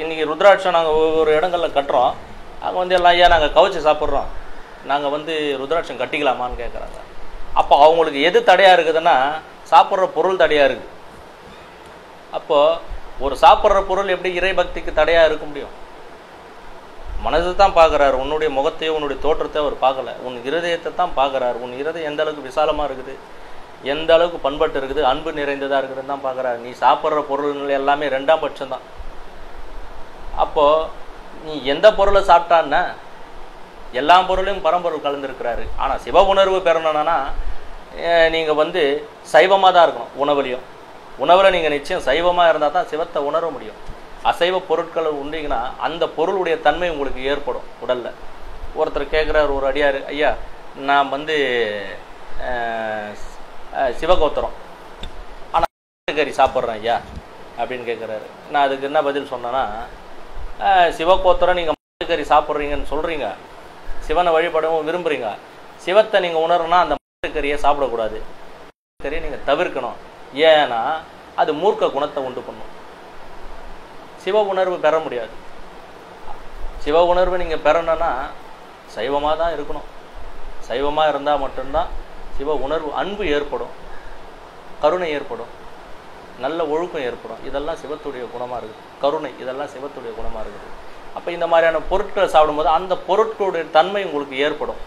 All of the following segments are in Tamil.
இன்றைக்கி ருத்ராட்சம் நாங்கள் ஒவ்வொரு இடங்களில் கட்டுறோம் அங்கே வந்து எல்லாம் ஐயா நாங்கள் கவச்சு சாப்பிட்றோம் நாங்கள் வந்து ருத்ராட்சம் கட்டிக்கலாமான்னு கேட்குறாங்க அப்போ அவங்களுக்கு எது தடையாக இருக்குதுன்னா சாப்பிட்ற பொருள் தடையாக இருக்குது அப்போது ஒரு சாப்பிட்ற பொருள் எப்படி இறை பக்திக்கு தடையாக இருக்க முடியும் மனசு தான் பார்க்குறாரு உன்னுடைய முகத்தையோ உன்னுடைய தோற்றத்தை அவர் பார்க்கல உன் இருதயத்தை தான் பார்க்குறாரு உன் இருதயம் எந்த அளவுக்கு விசாலமாக இருக்குது எந்த அளவுக்கு பண்பட்டு இருக்குது அன்பு நிறைந்ததாக இருக்குதுன்னு தான் பார்க்குறாரு நீ சாப்பிட்ற பொருள்கள் எல்லாமே ரெண்டாம் பட்சம் தான் அப்போது நீ எந்த பொருளை சாப்பிட்டான்னா எல்லா பொருளையும் பரம்பொருள் கலந்துருக்கிறாரு ஆனால் சிவ உணர்வு பெறணும்னா நீங்கள் வந்து சைவமாக தான் இருக்கணும் உணவுலையும் உணவில் நீங்கள் நிச்சயம் சைவமாக இருந்தால் தான் சிவத்தை உணர முடியும் அசைவ பொருட்களை உண்டீங்கன்னா அந்த பொருளுடைய தன்மை உங்களுக்கு ஏற்படும் உடலில் ஒருத்தர் கேட்குறாரு ஒரு அடியார் ஐயா நான் வந்து அஹ், அஹ், சிவகோத்திரம் ஆனால் கறி சாப்பிட்றேன் ஐயா அப்படின்னு கேட்குறாரு நான் அதுக்கு என்ன பதில் சொன்னேன்னா அஹ், சிவகோத்திரம் நீங்கள் கறி சாப்பிட்றீங்கன்னு சொல்கிறீங்க சிவனை வழிபடவும் விரும்புகிறீங்க சிவத்தை நீங்கள் உணரணும்னா அந்த கறியை சாப்பிடக்கூடாது கறியை நீங்கள் தவிர்க்கணும் ஏன்னா அது மூர்க்க குணத்தை உண்டு பண்ணும் சிவ உணர்வு பெற முடியாது சிவ உணர்வு நீங்கள் பெறணும்னா சைவமாக தான் இருக்கணும் சைவமாக இருந்தால் மட்டும்தான் சிவ உணர்வு அன்பு ஏற்படும் கருணை ஏற்படும் நல்ல ஒழுக்கம் ஏற்படும் இதெல்லாம் சிவத்துடைய குணமாக இருக்குது கருணை இதெல்லாம் சிவத்துடைய குணமாக இருக்குது அப்போ இந்த மாதிரியான பொருட்களை சாப்பிடும்போது அந்த பொருட்களுடைய தன்மை உங்களுக்கு ஏற்படும்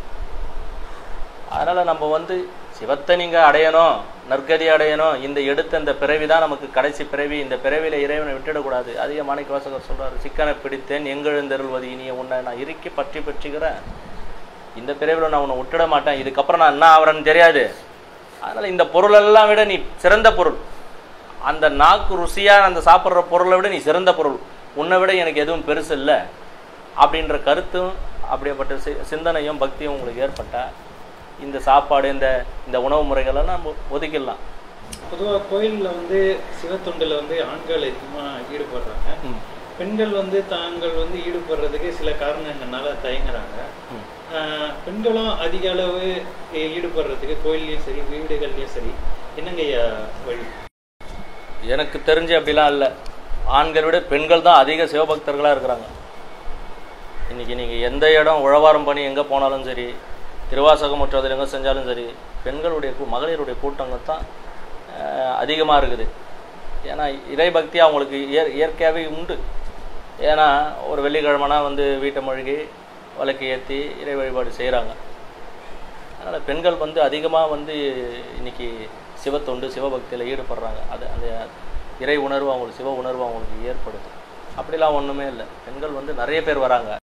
அதனால் நம்ம வந்து சிவத்தை நீங்கள் அடையணும் நற்கதி அடையணும் இந்த எடுத்த இந்த பிறவி தான் நமக்கு கடைசி பிறவி இந்த பிறவியில் இறைவனை விட்டுடக்கூடாது அதிக மாணிக்க வாசகர் சொல்றாரு சிக்கனை பிடித்தேன் எங்கெழுந்தருள்வது இனிய உன்னை நான் இறுக்கி பற்றி பற்றிக்கிறேன் இந்த பிறவியில் நான் உன்னை விட்டுட மாட்டேன் இதுக்கப்புறம் நான் என்ன ஆகிறேன்னு தெரியாது அதனால் இந்த பொருளெல்லாம் விட நீ சிறந்த பொருள் அந்த நாக்கு ருசியாக அந்த சாப்பிட்ற பொருளை விட நீ சிறந்த பொருள் உன்னை விட எனக்கு எதுவும் பெருசு இல்லை அப்படின்ற கருத்தும் அப்படிப்பட்ட சி- சிந்தனையும் பக்தியும் உங்களுக்கு ஏற்பட்டால் இந்த சாப்பாடு இந்த இந்த உணவு முறைகளெல்லாம் நம்ம ஒதுக்கிடலாம் பொதுவாக கோயிலில் வந்து சிவத்தொண்டில் வந்து ஆண்கள் அதிகமாக ஈடுபடுறாங்க ம். பெண்கள் வந்து தாங்கள் வந்து ஈடுபடுறதுக்கு சில காரணங்கள்னால தயங்குறாங்க ம். ஆஹ் பெண்களும் அதிக அளவு ஈ- ஈடுபடுறதுக்கு கோயில்லையும் சரி வீடுகள்லையும் சரி என்னங்க ஐயா வழி எனக்கு தெரிஞ்சு அப்படிலாம் இல்லை ஆண்களை விட பெண்கள் தான் அதிக சிவபக்தர்களாக இருக்கிறாங்க இன்னைக்கு நீங்கள் எந்த இடம் உழவாரம் பண்ணி எங்கே போனாலும் சரி திருவாசகம் முற்றதில் எங்கே செஞ்சாலும் சரி பெண்களுடைய கூ- மகளிருடைய கூட்டங்கள் தான் அதிகமாக இருக்குது ஏன்னா இறைபக்தி அவங்களுக்கு இயற் இயற்கையாகவே உண்டு ஏன்னா ஒரு வெள்ளிக்கிழமைனா வந்து வீட்டை மூழ்கி விளக்கு ஏற்றி இறை வழிபாடு செய்கிறாங்க அதனால் பெண்கள் வந்து அதிகமாக வந்து இன்னைக்கு சிவத்தொண்டு சிவபக்தியில் ஈடுபடுறாங்க அது அந்த இறை உணர்வு அவங்களுக்கு சிவ உணர்வு அவங்களுக்கு ஏற்படுது அப்படிலாம் ஒன்றுமே இல்லை பெண்கள் வந்து நிறைய பேர் வராங்க